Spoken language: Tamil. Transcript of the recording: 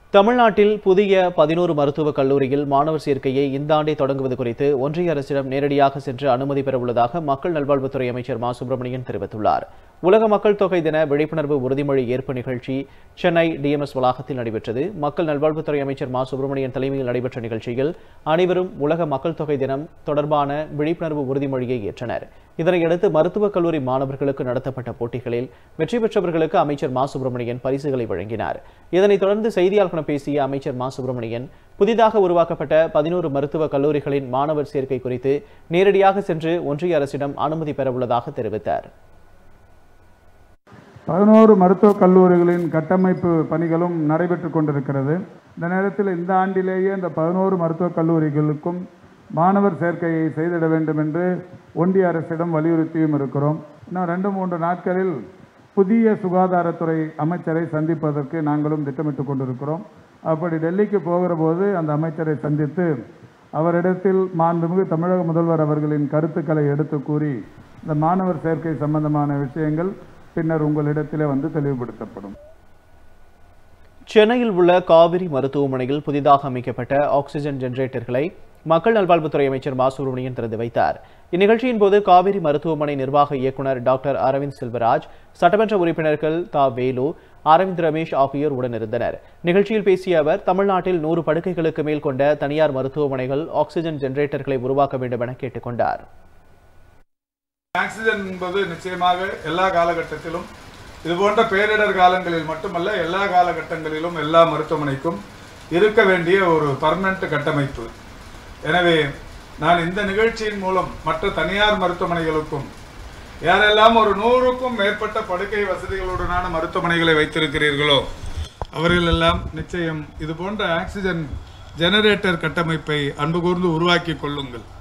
தமிழ்நாட்டில் புதிய பதினோரு மருத்துவக் கல்லூரியில் மாணவர் சேர்க்கையை இந்த ஆண்டே தொடங்குவது குறித்து ஒன்றிய அரசிடம் நேரடியாக சென்று அனுமதி பெறவுள்ளதாக மக்கள் நல்வாழ்வுத்துறை அமைச்சர் மா சுப்பிரமணியன் தெரிவித்துள்ளார் உலக மக்கள் தொகை தின விழிப்புணர்வு உறுதிமொழி ஏற்பு நிகழ்ச்சி சென்னை டிஎம்எஸ் வளாகத்தில் நடைபெற்றது மக்கள் நல்வாழ்வுத்துறை அமைச்சர் மா சுப்பிரமணியன் தலைமையில் நடைபெற்ற நிகழ்ச்சியில் அனைவரும் உலக மக்கள் தொகை தினம் தொடர்பான விழிப்புணர்வு உறுதிமொழியை ஏற்றனர் இதனையடுத்து மருத்துவக் கல்லூரி மாணவர்களுக்கு நடத்தப்பட்ட போட்டிகளில் வெற்றி பெற்றவர்களுக்கு அமைச்சர் மா சுப்பிரமணியன் பரிசுகளை வழங்கினார் இதனைத் தொடர்ந்து செய்தியாளர்களிடம் பேசிய அமைச்சர் மா சுப்பிரமணியன் புதிதாக உருவாக்கப்பட்ட பதினோரு மருத்துவக் கல்லூரிகளின் மாணவர் சேர்க்கை குறித்து நேரடியாக சென்று ஒன்றிய அரசிடம் அனுமதி பெறவுள்ளதாக தெரிவித்தார் பதினோரு மருத்துவக் கல்லூரிகளின் கட்டமைப்பு பணிகளும் நடைபெற்று கொண்டிருக்கிறது இந்த நேரத்தில் இந்த ஆண்டிலேயே இந்த பதினோரு மருத்துவக் கல்லூரிகளுக்கும் மாணவர் சேர்க்கையை செய்திட வேண்டும் என்று ஒன்றிய அரசிடம் வலியுறுத்தியும் இருக்கிறோம் இன்னும் ரெண்டு மூன்று நாட்களில் புதிய சுகாதாரத்துறை அமைச்சரை சந்திப்பதற்கு நாங்களும் திட்டமிட்டு கொண்டிருக்கிறோம் அப்படி டெல்லிக்கு போகிற போது அந்த அமைச்சரை சந்தித்து அவரிடத்தில் மாண்புமிகு தமிழக முதல்வர் அவர்களின் கருத்துக்களை எடுத்து கூறி இந்த மாணவர் சேர்க்கை சம்பந்தமான விஷயங்கள் பின்னர் உங்களிடத்திலே வந்து தெளிவுபடுத்தப்படும் சென்னையில் உள்ள காவிரி மருத்துவமனையில் புதிதாக அமைக்கப்பட்ட ஆக்ஸிஜன் ஜெனரேட்டர்களை மக்கள் நல்வாழ்வுத்துறை அமைச்சர் மா சுப்பிரமணியன் திறந்து வைத்தார் இந்நிகழ்ச்சியின் போது காவிரி மருத்துவமனை நிர்வாக இயக்குநர் டாக்டர் அரவிந்த் செல்வராஜ் சட்டமன்ற உறுப்பினர்கள் தா வேலு அரவிந்த் ரமேஷ் ஆகியோர் உடனிருந்தனர் நிகழ்ச்சியில் பேசிய அவர் தமிழ்நாட்டில் நூறு படுக்கைகளுக்கு மேல் கொண்ட தனியார் மருத்துவமனைகள் ஆக்ஸிஜன் ஜெனரேட்டர்களை உருவாக்க வேண்டும் என கேட்டுக்கொண்டார் ஆக்சிஜன் என்பது நிச்சயமாக எல்லா காலகட்டத்திலும் இது போன்ற பேரிடர் காலங்களில் மட்டுமல்ல எல்லா காலகட்டங்களிலும் எல்லா மருத்துவமனைக்கும் இருக்க வேண்டிய ஒரு பர்மனண்ட் கட்டமைப்பு எனவே நான் இந்த நிகழ்ச்சியின் மூலம் மற்ற தனியார் மருத்துவமனைகளுக்கும் யாரெல்லாம் ஒரு நூறுக்கும் மேற்பட்ட படுக்கை வசதிகளுடனான மருத்துவமனைகளை வைத்திருக்கிறீர்களோ அவர்கள் எல்லாம் நிச்சயம் இது போன்ற ஆக்சிஜன் ஜெனரேட்டர் கட்டமைப்பை அன்பு கூர்ந்து உருவாக்கி கொள்ளுங்கள்